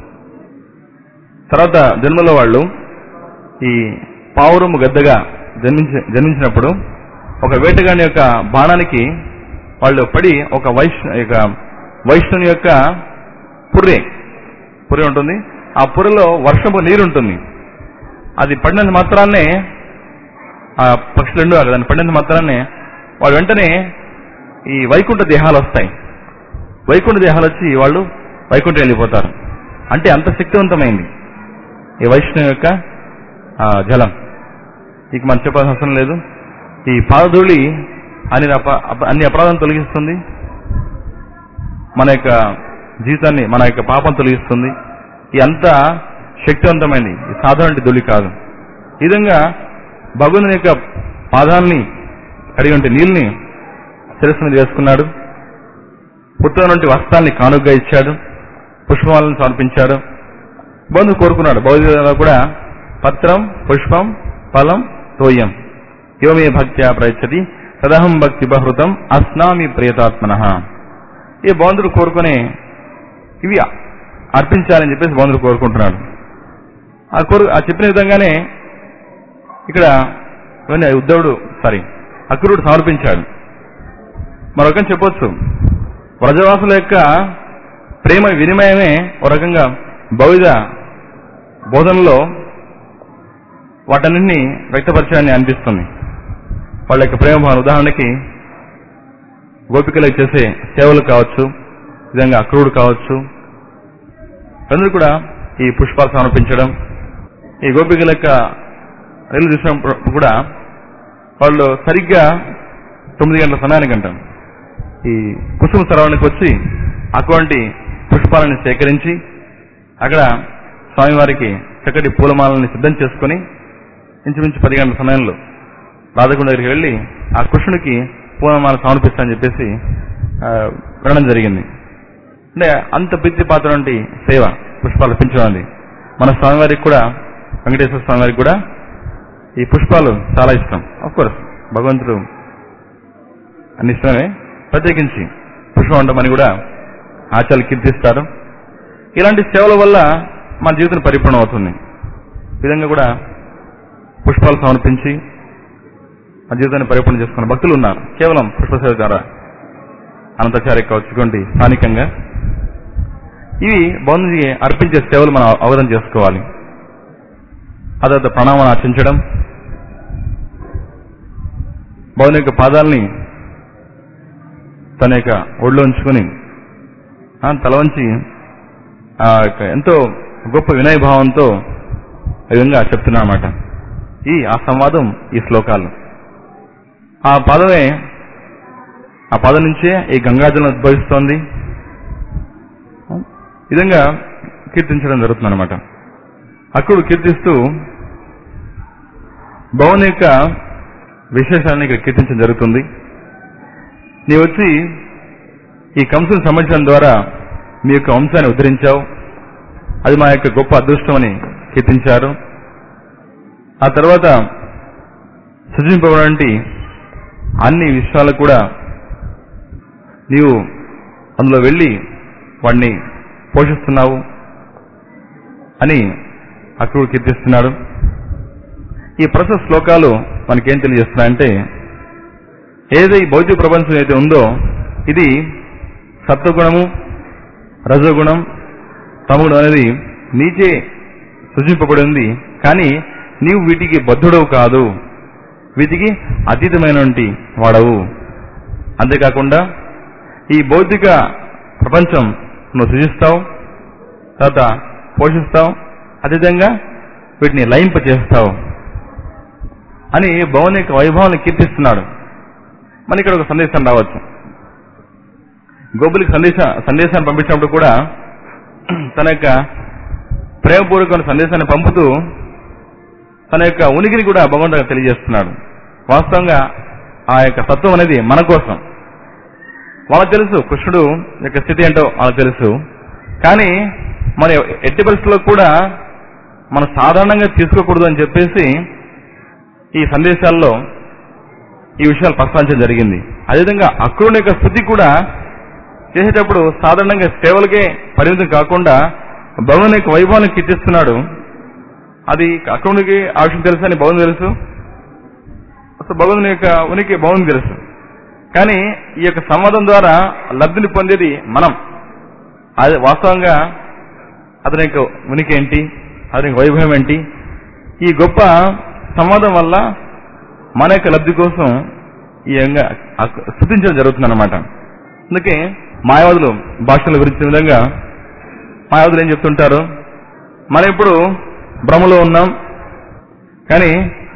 తర్వాత జన్మలో వాళ్ళు ఈ పావురము గద్దగా జన్మించి జన్మించినప్పుడు ఒక వేటగాని యొక్క బాణానికి వాళ్ళు పడి ఒక వైష్ణ యొక్క వైష్ణుని యొక్క పుర్రె పుర్రె ఉంటుంది ఆ పుర్రెలో వర్షపు నీరు ఉంటుంది అది పడినంత మాత్రాన్నే ఆ పక్షులు రెండు దాన్ని పడినంత మాత్రాన్నే వాళ్ళు వెంటనే ఈ వైకుంఠ దేహాలు వస్తాయి వైకుంఠ దేహాలు వచ్చి వాళ్ళు వైకుంఠం వెళ్ళిపోతారు అంటే అంత శక్తివంతమైంది ఈ వైష్ణవం యొక్క ఆ, జలం ఇక మనం చెప్పాల్సిన అవసరం లేదు ఈ పాదధూళి అన్ని అప- అప- అన్ని అపరాధం తొలగిస్తుంది మన యొక్క జీవితాన్ని మన యొక్క పాపం తొలగిస్తుంది ఈ అంత శక్తివంతమైనది ఈ సాధారణ ధూళి కాదు ఈ విధంగా భగవంతుని యొక్క పాదాలని కడిగి ఉంటే నీళ్ళని శిరస్సు మీద వేసుకున్నాడు పుత్రుల నుండి వస్త్రాన్ని కానుగ్గా ఇచ్చాడు పుష్పాలను సమర్పించాడు బంధు కోరుకున్నాడు భౌతిక కూడా పత్రం పుష్పం ఫలం తోయం యోమే భక్త్యా ప్రయచ్చతి తదహం భక్తి బహృతం అస్నామి ప్రియతాత్మన ఈ బౌంధుడు కోరుకునే ఇవి అర్పించాలని చెప్పేసి బౌంధుడు కోరుకుంటున్నాడు ఆ కోరు ఆ చెప్పిన విధంగానే ఇక్కడ ఇవన్నీ ఉద్ధవుడు సారీ అక్రూరుడు సమర్పించాడు మరొక చెప్పొచ్చు వ్రజవాసుల యొక్క ప్రేమ వినిమయమే ఒక రకంగా బౌద్ధ బోధనలో వాటన్నింటినీ వ్యక్తపరచాలని అనిపిస్తుంది వాళ్ళ యొక్క ప్రేమ భావన ఉదాహరణకి గోపికలకు చేసే సేవలు కావచ్చు ఈ విధంగా అక్రూరుడు కావచ్చు అందరూ కూడా ఈ పుష్పాలు సమర్పించడం ఈ గోపికల యొక్క రైలు చూసినప్పుడు కూడా వాళ్ళు సరిగ్గా తొమ్మిది గంటల సమయానికి అంటాం ఈ కుసుమ సరవణికి వచ్చి అటువంటి పుష్పాలను సేకరించి అక్కడ స్వామివారికి చక్కటి పూలమాలని సిద్ధం చేసుకుని ఇంచుమించు పది గంటల సమయంలో రాధకుండ దగ్గరికి వెళ్ళి ఆ కృష్ణుడికి పూలమాల సమర్పిస్తానని చెప్పేసి ఆ, వినడం జరిగింది అంటే అంత ప్రీతి పాత్ర సేవ పుష్పాలు పెంచడం మన స్వామివారికి కూడా వెంకటేశ్వర స్వామివారికి కూడా ఈ పుష్పాలు చాలా ఇష్టం కోర్స్ భగవంతుడు అన్ని ఇష్టమే ప్రత్యేకించి పుష్పం ఉండమని కూడా ఆచార్యులు కీర్తిస్తారు ఇలాంటి సేవల వల్ల మన జీవితం పరిపూర్ణం అవుతుంది ఈ విధంగా కూడా పుష్పాలు సమర్పించి మన జీవితాన్ని పరిపూర్ణం చేసుకున్న భక్తులు ఉన్నారు కేవలం పుష్పసేవ ద్వారా అనంతాచార్య కావచ్చు ఇటువంటి స్థానికంగా ఇవి బౌద్ధుడికి అర్పించే సేవలు మనం అవగతం చేసుకోవాలి ఆ తర్వాత ప్రణామాన్ని ఆచరించడం బౌద్ధుని యొక్క పాదాలని తన యొక్క ఒళ్ళో ఉంచుకొని ఆ, తల వంచి ఆ యొక్క ఎంతో గొప్ప వినయ భావంతో ఈ విధంగా చెప్తున్నా అన్నమాట ఈ ఆ సంవాదం ఈ శ్లోకాలు ఆ పాదమే ఆ పాదం నుంచే ఈ గంగాజలం ఉద్భవిస్తోంది ఈ విధంగా కీర్తించడం జరుగుతుంది అనమాట అక్కడ కీర్తిస్తూ భవన్ యొక్క విశేషాన్ని ఇక్కడ కీర్తించడం జరుగుతుంది నీ వచ్చి ఈ కంసుని సంబంధించడం ద్వారా మీ యొక్క వంశాన్ని ఉద్ధరించావు అది మా యొక్క గొప్ప అదృష్టమని కీర్తించారు ఆ తర్వాత సృజింపబడి అన్ని విషయాలు కూడా నీవు అందులో వెళ్ళి వాడిని పోషిస్తున్నావు అని అక్రూడు కీర్తిస్తున్నాడు ఈ ప్రస్తుత శ్లోకాలు మనకేం తెలియజేస్తున్నాయంటే ఏదైతే ఈ భౌతిక ప్రపంచం ఏదైతే ఉందో ఇది సత్వగుణము రజోగుణం తమగుణం అనేది నీచే సృజింపబడి ఉంది కానీ నీవు వీటికి బద్ధుడవు కాదు వీటికి అతీతమైనటువంటి వాడవు అంతేకాకుండా ఈ భౌతిక ప్రపంచం నువ్వు సృజిస్తావు తర్వాత పోషిస్తావు అదేవిధంగా వీటిని లయింప చేస్తావు అని భవన్ యొక్క వైభవాన్ని కీర్తిస్తున్నాడు మన ఇక్కడ ఒక సందేశం రావచ్చు గోపులకి సందేశ సందేశాన్ని పంపించినప్పుడు కూడా తన యొక్క ప్రేమపూర్వకమైన సందేశాన్ని పంపుతూ తన యొక్క ఉనికిని కూడా భగవంతుడు తెలియజేస్తున్నాడు వాస్తవంగా ఆ యొక్క తత్వం అనేది మన కోసం వాళ్ళకి తెలుసు కృష్ణుడు యొక్క స్థితి ఏంటో వాళ్ళకి తెలుసు కానీ మన ఎట్టి పరిస్థితుల్లో కూడా మనం సాధారణంగా తీసుకోకూడదు అని చెప్పేసి ఈ సందేశాల్లో ఈ విషయాలు ప్రస్తావించడం జరిగింది అదేవిధంగా అక్రూని యొక్క స్థుతి కూడా చేసేటప్పుడు సాధారణంగా సేవలకే పరిమితం కాకుండా భగవాన్ యొక్క వైభవాన్ని కీర్తిస్తున్నాడు అది అక్కడికి ఆ విషయం తెలుసు అని భగవంతు తెలుసు అసలు భగవంతుని యొక్క ఉనికి భగవంతు తెలుసు కానీ ఈ యొక్క సంవాదం ద్వారా లబ్ధిని పొందేది మనం అది వాస్తవంగా అతని యొక్క ఉనికి ఏంటి అతని యొక్క వైభవం ఏంటి ఈ గొప్ప సంవాదం వల్ల మన యొక్క లబ్ధి కోసం ఈ విధంగా అక్- స్థుతించడం జరుగుతుంది అనమాట అందుకే మాయావదులు భాషల గురించి ఈ విధంగా మాయావదులు ఏం చెప్తుంటారు మనం ఇప్పుడు భ్రమలో ఉన్నాం కానీ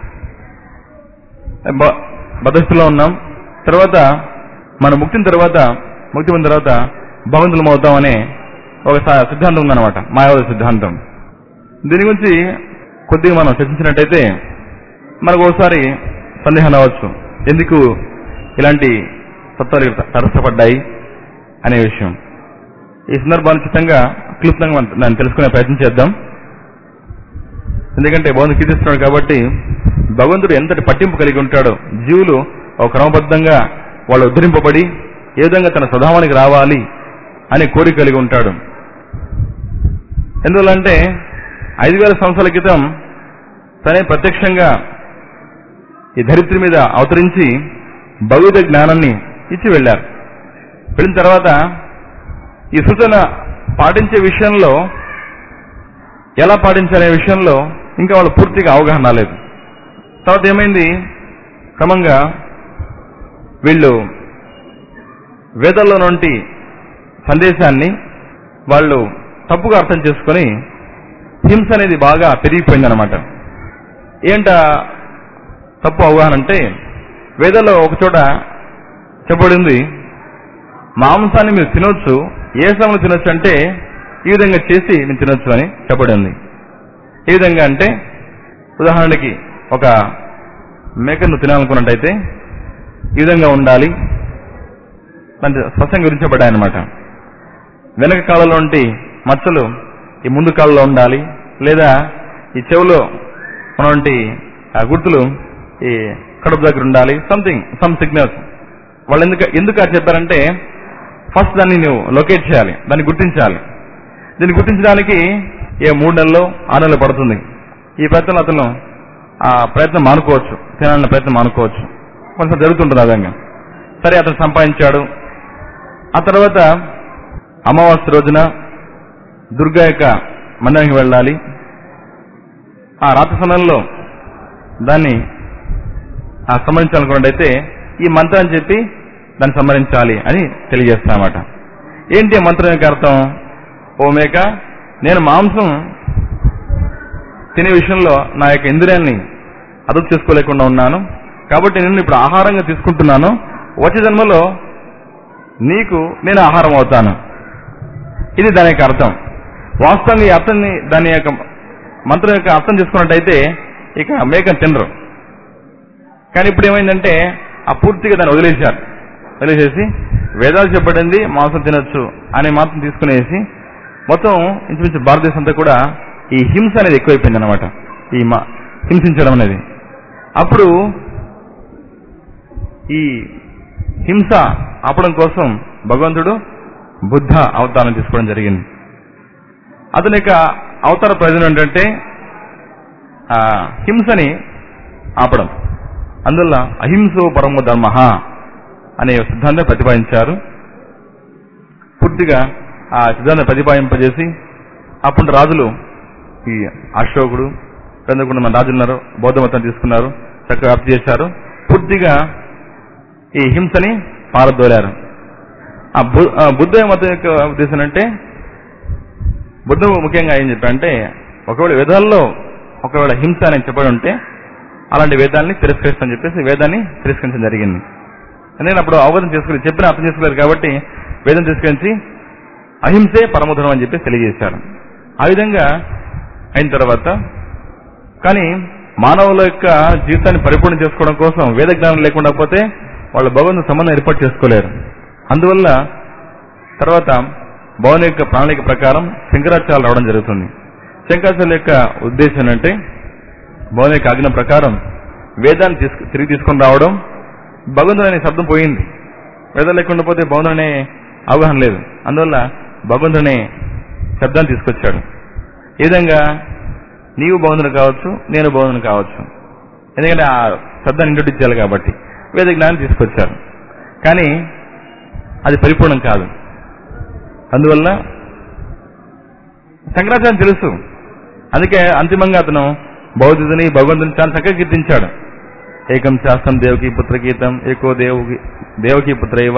బ- బద్ధస్థితిలో ఉన్నాం తర్వాత మన ముక్తిన తర్వాత ముక్తి పొందిన తర్వాత భగవంతులం అవుతామనే ఒక స- సిద్ధాంతం ఉందన్నమాట మాయావతి సిద్ధాంతం దీని గురించి కొద్దిగా మనం చర్చించినట్టయితే మనకు ఒకసారి సందేహం రావచ్చు ఎందుకు ఇలాంటి తత్వాలు ఇక్కడ తరస్థపడ్డాయి అనే విషయం ఈ సందర్భాన్ని చిత్తంగా క్లుప్తంగా మనం దాన్ని తెలుసుకునే ప్రయత్నం చేద్దాం ఎందుకంటే భగవంతుడు కీర్తిస్తున్నాడు కాబట్టి భగవంతుడు ఎంతటి పట్టింపు కలిగి ఉంటాడో జీవులు ఒక క్రమబద్ధంగా వాళ్ళు ఉద్ధరింపబడి ఏ విధంగా తన స్వధామానికి రావాలి అనే కోరిక కలిగి ఉంటాడు ఎందువల్లంటే ఐదు వేల సంవత్సరాల క్రితం తనే ప్రత్యక్షంగా ఈ ధరిత్రి మీద అవతరించి భగవత జ్ఞానాన్ని ఇచ్చి వెళ్ళారు వెళ్ళిన తర్వాత ఈ సూచన పాటించే విషయంలో ఎలా పాటించాలనే విషయంలో ఇంకా వాళ్ళు పూర్తిగా అవగాహన రాలేదు తర్వాత ఏమైంది క్రమంగా వీళ్ళు వేదాల్లో నుండి సందేశాన్ని వాళ్ళు తప్పుగా అర్థం చేసుకొని హింస అనేది బాగా పెరిగిపోయిందనమాట ఏంట తప్పు అవగాహన అంటే వేదాల్లో ఒక చోట చెప్పబడింది మాంసాన్ని మీరు తినొచ్చు ఏ సమయంలో తినొచ్చు అంటే ఈ విధంగా చేసి నేను తినొచ్చు అని చెప్పబడింది ఏ విధంగా అంటే ఉదాహరణకి ఒక మేకను తినాలనుకున్నట్టయితే ఈ విధంగా ఉండాలి దాని స్పష్టంగా గురించబడ్డాయి అనమాట వెనక కాళ్ళలో ఉంటి మచ్చలు ఈ ముందు కాళ్ళలో ఉండాలి లేదా ఈ చెవులో ఉన్నటువంటి ఆ గుర్తులు ఈ కడుపు దగ్గర ఉండాలి సంథింగ్ సమ్ సిగ్నల్స్ వాళ్ళు ఎందుకు ఎందుకు అది చెప్పారంటే ఫస్ట్ దాన్ని నువ్వు లొకేట్ చేయాలి దాన్ని గుర్తించాలి దీన్ని గుర్తించడానికి ఏ మూడు నెలలు ఆరు నెలలు పడుతుంది ఈ ప్రయత్నంలో అతను ఆ ప్రయత్నం మానుకోవచ్చు తినాలన్న ప్రయత్నం మానుకోవచ్చు కొంచెం జరుగుతుంటుంది ఆ విధంగా సరే అతను సంపాదించాడు ఆ తర్వాత అమావాస్య రోజున దుర్గా యొక్క మందిరానికి వెళ్ళాలి ఆ రాత్రి సమయంలో దాన్ని ఆ సంహరించాలనుకున్నట్టయితే ఈ మంత్రాన్ని చెప్పి దాన్ని సంహరించాలి అని తెలియజేస్తామన్నమాట ఏంటి ఆ మంత్రం యొక్క అర్థం ఓ మేక నేను మాంసం తినే విషయంలో నా యొక్క ఇంద్రియాన్ని అదుపు చేసుకోలేకుండా ఉన్నాను కాబట్టి నేను ఇప్పుడు ఆహారంగా తీసుకుంటున్నాను వచ్చే జన్మలో నీకు నేను ఆహారం అవుతాను ఇది దాని యొక్క అర్థం వాస్తవంగా ఈ అర్థాన్ని దాని యొక్క మంత్రం యొక్క అర్థం చేసుకున్నట్టయితే ఇక మేకను తినరు కానీ ఇప్పుడు ఏమైందంటే ఆ పూర్తిగా దాన్ని వదిలేశారు వదిలేసేసి వేదాలు చెప్పబడింది మాంసం తినొచ్చు అనే మాత్రం తీసుకునేసి మొత్తం ఇంచుమించు భారతదేశం అంతా కూడా ఈ హింస అనేది ఎక్కువైపోయింది అనమాట ఈ మా హింసించడం అనేది అప్పుడు ఈ హింస ఆపడం కోసం భగవంతుడు బుద్ధ అవతారం తీసుకోవడం జరిగింది అతని యొక్క అవతార ప్రయోజనం ఏంటంటే ఆ, హింసని ఆపడం అందువల్ల అహింసో పరమో ధర్మ అనే సిద్ధాంతం ప్రతిపాదించారు పూర్తిగా ఆ సిద్ధాంతం ప్రతిపాదింపజేసి అప్పుడు రాజులు ఈ అశోకుడు చంద్రకుండా మన రాజులు ఉన్నారు బౌద్ధ మతం తీసుకున్నారు చక్కగా వ్యాప్తి చేశారు పూర్తిగా ఈ హింసని పారదోలారు ఆ బు- ఆ బుద్ధ మతం యొక్క ఉద్దేశం అంటే బుద్ధ ముఖ్యంగా ఏం చెప్పారంటే ఒకవేళ వేదాల్లో ఒకవేళ హింస అని చెప్పబడి ఉంటే అలాంటి వేదాన్ని తిరస్కరిస్తామని చెప్పేసి వేదాన్ని తిరస్కరించడం జరిగింది నేను అప్పుడు అవగాహన చేసుకుని చెప్పిన అర్థం చేసుకోలేరు కాబట్టి వేదం తిరస్కరించి అహింసే పరమధనం అని చెప్పి తెలియజేశారు ఆ విధంగా అయిన తర్వాత కానీ మానవుల యొక్క జీవితాన్ని పరిపూర్ణం చేసుకోవడం కోసం వేద జ్ఞానం లేకుండా పోతే వాళ్ళు భగవంతు సంబంధం ఏర్పాటు చేసుకోలేరు అందువల్ల తర్వాత భవన్ యొక్క ప్రణాళిక ప్రకారం శంకరాచార్యులు రావడం జరుగుతుంది శంకరాచార్యుల యొక్క ఉద్దేశం అంటే భవన్ యొక్క ఆజ్ఞ ప్రకారం వేదాన్ని తీసుకు తిరిగి తీసుకొని రావడం భగవంతుడు అనే శబ్దం పోయింది వేదం లేకుండా పోతే భగవంతుడు అనే అవగాహన లేదు అందువల్ల భగవంతుని శబ్దాన్ని తీసుకొచ్చాడు ఈ విధంగా నీవు భగవంతుని కావచ్చు నేను భగవంతుని కావచ్చు ఎందుకంటే ఆ శబ్దాన్ని ఇంట్రొడ్యూస్ చేయాలి కాబట్టి వేద జ్ఞానం తీసుకొచ్చారు కానీ అది పరిపూర్ణం కాదు అందువల్ల శంకరాచార్యం తెలుసు అందుకే అంతిమంగా అతను బౌద్ధుని భగవంతుని చాలా చక్కగా కీర్తించాడు ఏకం శాస్త్రం దేవకి పుత్ర గీతం ఏకో దేవకి దేవకి పుత్ర ఇవ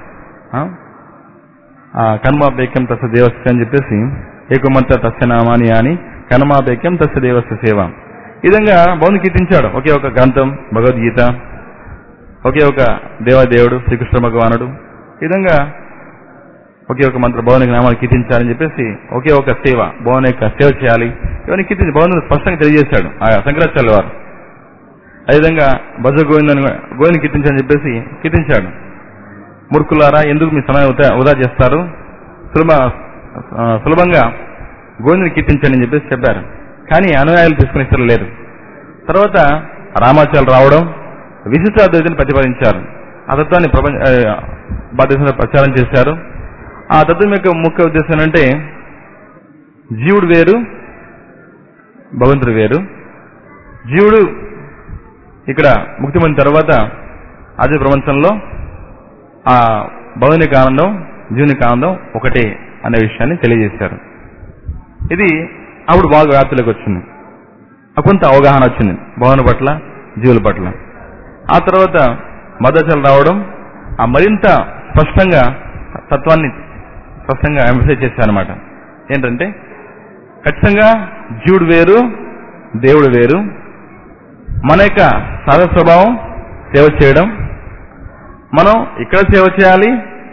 కన్మాపేక్యం తస్య దేవస్య అని చెప్పేసి ఏకమంత తస్య నామాని అని కన్మాపేక్యం తస్య దేవస్య సేవ ఈ విధంగా బౌద్ధుని కీర్తించాడు ఒకే ఒక గ్రంథం భగవద్గీత ఒకే ఒక దేవదేవుడు శ్రీకృష్ణ భగవానుడు ఈ విధంగా ఒకే ఒక మంత్ర భవనికి నామాన్ని కీర్తించాలని చెప్పేసి ఒకే ఒక సేవ భవన్ యొక్క సేవ చేయాలి ఇవన్నీ కీర్తించి భవన్ స్పష్టంగా తెలియజేశాడు ఆ శంకరాచార్య వారు అదేవిధంగా భజ గోవిందని గోవిందని కీర్తించాలని చెప్పేసి కీర్తించాడు మూర్ఖులారా ఎందుకు మీ సమయం వృధా వృధా చేస్తారు సులభ ఆ, సులభంగా గోవిందని కీర్తించండి అని చెప్పేసి చెప్పారు కానీ అనుయాయులు తీసుకునే ఇస్తారు లేరు తర్వాత రామాచార్యులు రావడం విశిష్టాద్వైతిని ప్రతిపాదించారు ఆ తత్వాన్ని ప్రపంచ ఆ, భారతదేశంలో ప్రచారం చేశారు ఆ తత్వం యొక్క ముఖ్య ఉద్దేశం ఏంటంటే జీవుడు వేరు భగవంతుడు వేరు జీవుడు ఇక్కడ ముక్తి పొందిన తర్వాత అదే ప్రపంచంలో ఆ భగవనికి ఆనందం జీవునికి ఆనందం ఒకటే అనే విషయాన్ని తెలియజేశారు ఇది అప్పుడు బాగా వ్యాప్తిలోకి వచ్చింది అప్పుడు కొంత అవగాహన వచ్చింది భవన పట్ల జీవుల పట్ల ఆ తర్వాత మదచలు రావడం ఆ మరింత స్పష్టంగా తత్వాన్ని స్పష్టంగా ఎంఫసైజ్ చేశారనమాట ఏంటంటే ఖచ్చితంగా జీవుడు వేరు దేవుడు వేరు మన యొక్క సహజ స్వభావం సేవ చేయడం మనం ఇక్కడ సేవ చేయాలి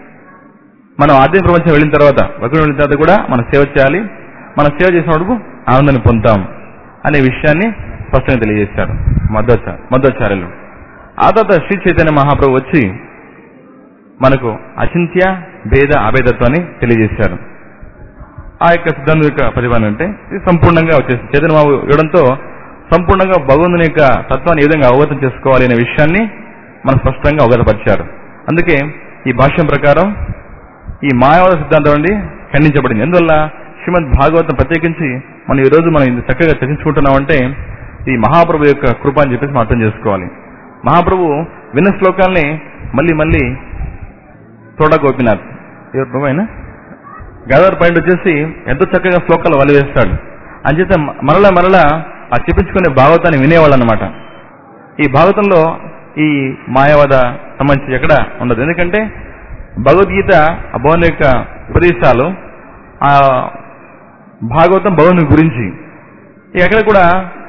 మనం ఆధ్యాత్మిక ప్రపంచం వెళ్ళిన తర్వాత వకుడు వెళ్ళిన తర్వాత కూడా మనం సేవ చేయాలి మనం సేవ చేసినప్పుడు ఆనందాన్ని పొందుతాం అనే విషయాన్ని స్పష్టంగా తెలియజేశారు మధ్వచ మధ్వాచార్యులు ఆ తర్వాత శ్రీ చైతన్య మహాప్రభు వచ్చి మనకు అచింత్య భేద అభేదత్వాన్ని తెలియజేశారు ఆ యొక్క సిద్ధాంతం యొక్క ప్రతిపాదన అంటే ఇది సంపూర్ణంగా వచ్చేసి చైతన్య బాబు ఇవ్వడంతో సంపూర్ణంగా భగవంతుని యొక్క తత్వాన్ని ఏ విధంగా అవగతం చేసుకోవాలి అనే విషయాన్ని మనం స్పష్టంగా అవగతపరిచారు అందుకే ఈ భాష్యం ప్రకారం ఈ మాయావాద సిద్ధాంతం నుండి ఖండించబడింది ఎందువల్ల శ్రీమద్ భాగవతం ప్రత్యేకించి మనం ఈ రోజు మనం ఇంత చక్కగా చర్చించుకుంటున్నామంటే ఈ మహాప్రభు యొక్క కృప అని చెప్పేసి మనం అర్థం చేసుకోవాలి మహాప్రభు విన్న శ్లోకాల్ని మళ్ళీ మళ్ళీ తోడా గోపినాథ్ ఎవరు ప్రభు ఆయన గదార్ పాయింట్ వచ్చేసి ఎంతో చక్కగా శ్లోకాలు వలి వేస్తాడు అంచేత మరలా మరలా ఆ చెప్పించుకునే భాగవతాన్ని వినేవాళ్ళు అనమాట ఈ భాగవతంలో ఈ మాయావాద సంబంధించి ఎక్కడ ఉండదు ఎందుకంటే భగవద్గీత ఆ భవన్ యొక్క ఉపదేశాలు ఆ భాగవతం భవన్ గురించి ఇక ఎక్కడ కూడా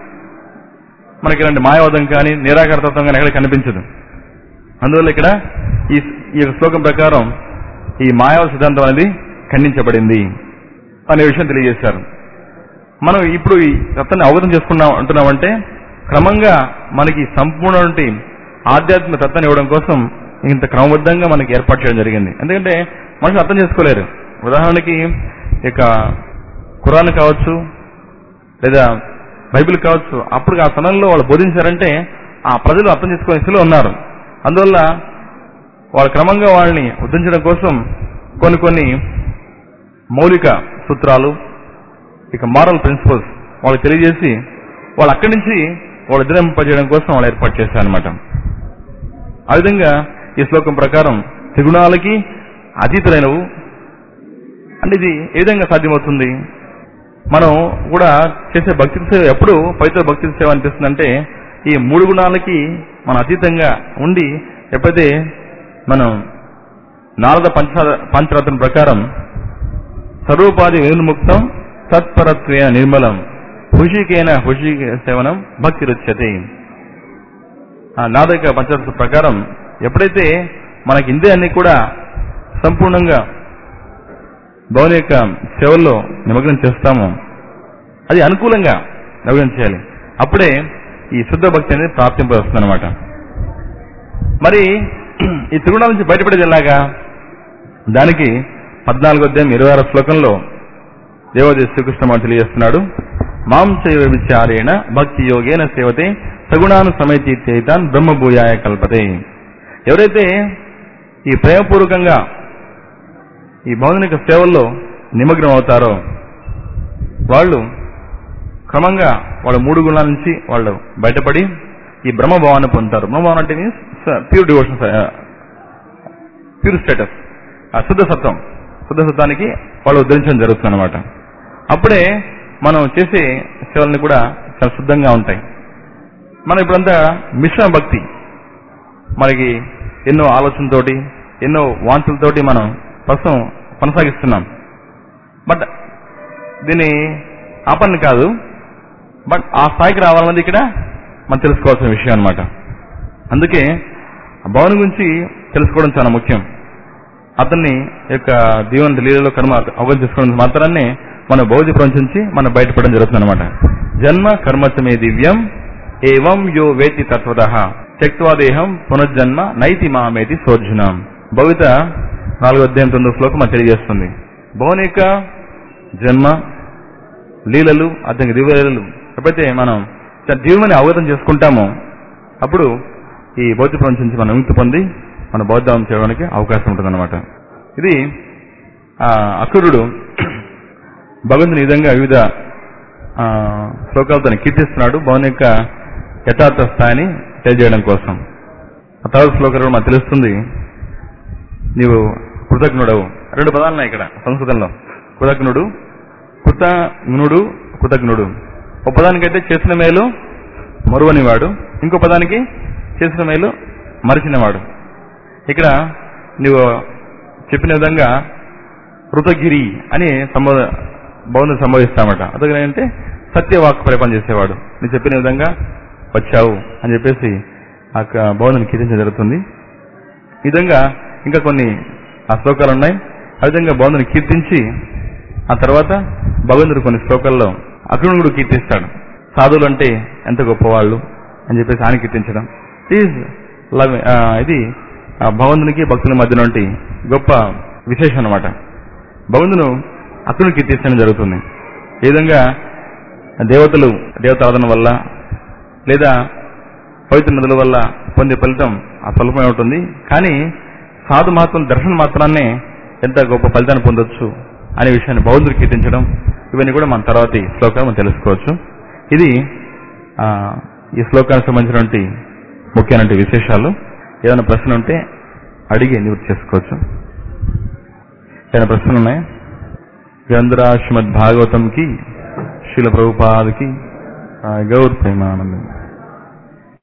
మనకి ఇలాంటి మాయావాదం కానీ నిరాకార తత్వం కానీ ఎక్కడ కనిపించదు అందువల్ల ఇక్కడ ఈ ఈ యొక్క శ్లోకం ప్రకారం ఈ మాయావ సిద్ధాంతం అనేది ఖండించబడింది అనే విషయం తెలియజేశారు మనం ఇప్పుడు ఈ తత్వాన్ని అవగతం చేసుకున్నాం అంటున్నామంటే క్రమంగా మనకి సంపూర్ణ ఆధ్యాత్మిక తత్వాన్ని ఇవ్వడం కోసం ఇంత క్రమబద్ధంగా మనకి ఏర్పాటు చేయడం జరిగింది ఎందుకంటే మనుషులు అర్థం చేసుకోలేరు ఉదాహరణకి ఇక ఖురాన్ కావచ్చు లేదా బైబిల్ కావచ్చు అప్పుడు ఆ సమయంలో వాళ్ళు బోధించారంటే ఆ ప్రజలు అర్థం చేసుకునే స్థితిలో ఉన్నారు అందువల్ల వాళ్ళ క్రమంగా వాళ్ళని ఉద్ధరించడం కోసం కొన్ని కొన్ని మౌలిక సూత్రాలు ఇక మారల్ ప్రిన్సిపల్స్ వాళ్ళకి తెలియజేసి వాళ్ళు అక్కడి నుంచి వాళ్ళు ఎదురింపజేయడం కోసం వాళ్ళు ఏర్పాటు చేశారనమాట ఆ విధంగా ఈ శ్లోకం ప్రకారం త్రిగుణాలకి అతీతులైనవు అంటే ఇది ఏ విధంగా సాధ్యమవుతుంది మనం కూడా చేసే భక్తి సేవ ఎప్పుడు పవిత్ర భక్తి సేవ అనిపిస్తుందంటే ఈ మూడు గుణాలకి మన అతీతంగా ఉండి ఎప్పుడైతే మనం నారద పంచ పంచరత్న ప్రకారం సర్వోపాధి విముక్తం తత్పరత్వేన నిర్మలం హుషికేన హుషి సేవనం భక్తి రుచ్యతే ఆ నాదక పంచరత్న ప్రకారం ఎప్పుడైతే మనకి ఇందే అన్ని కూడా సంపూర్ణంగా భవన్ యొక్క సేవల్లో నిమగ్నం చేస్తామో అది అనుకూలంగా నిమగ్నం చేయాలి అప్పుడే ఈ శుద్ధ భక్తి అనేది ప్రాప్తింపవస్తుంది అనమాట మరి ఈ త్రిగుణాల నుంచి బయటపడేది ఎలాగా దానికి పద్నాలుగో అధ్యాయం ఇరవై ఆరో శ్లోకంలో దేవదేవ శ్రీకృష్ణ తెలియజేస్తున్నాడు మాం చైవ విచారేణ భక్తి యోగేన సేవతే సగుణాను సమయతీత్యైతాన్ బ్రహ్మభూయాయ కల్పతే ఎవరైతే ఈ ప్రేమపూర్వకంగా ఈ భౌతిక సేవల్లో నిమగ్నం అవుతారో వాళ్ళు క్రమంగా వాళ్ళ మూడు గుణాల నుంచి వాళ్ళు బయటపడి ఈ బ్రహ్మభావాన్ని పొందుతారు బ్రహ్మభావం అంటే means pure devotion pure status ఆ శుద్ధ సత్వం శుద్ధ సత్వానికి వాళ్ళు ఉద్ధరించడం జరుగుతుంది అనమాట అప్పుడే మనం చేసే సేవల్ని కూడా చాలా శుద్ధంగా ఉంటాయి మనం ఇప్పుడంతా మిశ్రమ భక్తి మనకి ఎన్నో ఆలోచనతోటి ఎన్నో వాంతులతోటి మనం ప్రస్తుతం కొనసాగిస్తున్నాం బట్ దీన్ని ఆపని కాదు బట్ ఆ స్థాయికి రావాలన్నది ఇక్కడ మనం తెలుసుకోవాల్సిన విషయం అనమాట అందుకే ఆ భవన్ గురించి తెలుసుకోవడం చాలా ముఖ్యం అతన్ని యొక్క దీవెన లీలలో కర్మ అవగాహన చేసుకోవడం మాత్రాన్ని మన భౌతిక ప్రపంచం నుంచి మనం బయటపడడం జరుగుతుంది అనమాట జన్మ కర్మచమే దివ్యం ఏవం యో వేతి తత్వద త్యక్వాదేహం పునర్జన్మ నైతి మామేతి సోర్జునం భవిత నాలుగో అధ్యాయం తొమ్మిదో శ్లోకం మనకు తెలియజేస్తుంది భవన్ యొక్క జన్మ లీలలు అతనికి దివ్య లీలలు ఎప్పుడైతే మనం దీవుని అవగతం చేసుకుంటామో అప్పుడు ఈ బౌద్ధ ప్రపంచం నుంచి మనం విముక్తి పొంది మన బౌద్ధం చేయడానికి అవకాశం ఉంటుందన్నమాట ఇది ఆ, అసురుడు భగవంతుని ఈ విధంగా వివిధ ఆ, శ్లోకాలతో కీర్తిస్తున్నాడు భవన్ యొక్క యథార్థ స్థాయిని తెలియజేయడం కోసం ఆ తర్వాత శ్లోకాలు మనకు తెలుస్తుంది నీవు కృతజ్ఞుడవు రెండు పదాలు ఉన్నాయి ఇక్కడ సంస్కృతంలో కృతజ్ఞుడు కృతజ్ఞుడు కృతజ్ఞుడు ఒక పదానికైతే చేసిన మేలు మరువని వాడు ఇంకో పదానికి చేసిన మేలు మరిచినవాడు ఇక్కడ నీవు చెప్పిన విధంగా కృతగిరి అని సంబోధ బౌద్ధం సంబోధిస్తామట అదే అంటే సత్యవాక్ పరిపాలన చేసేవాడు నీ చెప్పిన విధంగా వచ్చావు అని చెప్పేసి ఆ బౌద్ధని కీర్తించడం జరుగుతుంది ఈ విధంగా ఇంకా కొన్ని ఆ శ్లోకాలు ఉన్నాయి ఆ విధంగా బౌద్ధని కీర్తించి ఆ తర్వాత భగవంతుడు కొన్ని శ్లోకాల్లో అక్రుణుడు కూడా కీర్తిస్తాడు సాధువులు అంటే ఎంత గొప్పవాళ్ళు అని చెప్పేసి ఆయన కీర్తించడం ఈజ్ లవ్ ఇది ఆ భగవంతునికి భక్తుల మధ్య నుండి గొప్ప విశేషం అనమాట భగవంతును అక్రుని కీర్తించడం జరుగుతుంది ఈ విధంగా దేవతలు దేవతారాధన వల్ల లేదా పవిత్ర నదుల వల్ల పొందే ఫలితం ఆ స్వల్పమే ఉంటుంది కానీ సాధు మహాత్ముల దర్శనం మాత్రాన్నే ఎంత గొప్ప ఫలితాన్ని పొందొచ్చు అనే విషయాన్ని బౌద్ధుడు కీర్తించడం ఇవన్నీ కూడా మన తర్వాతి శ్లోకాలు మనం తెలుసుకోవచ్చు ఇది ఆ, ఈ శ్లోకానికి సంబంధించినటువంటి ముఖ్యమైన విశేషాలు ఏదైనా ప్రశ్న ఉంటే అడిగి నివృత్తి చేసుకోవచ్చు ఏదైనా ప్రశ్నలు ఉన్నాయి గ్రంథరా శ్రీమద్ భాగవతం కి శిల ప్రభుపాద్ కి ఆ, గౌర్ ప్రేమానందం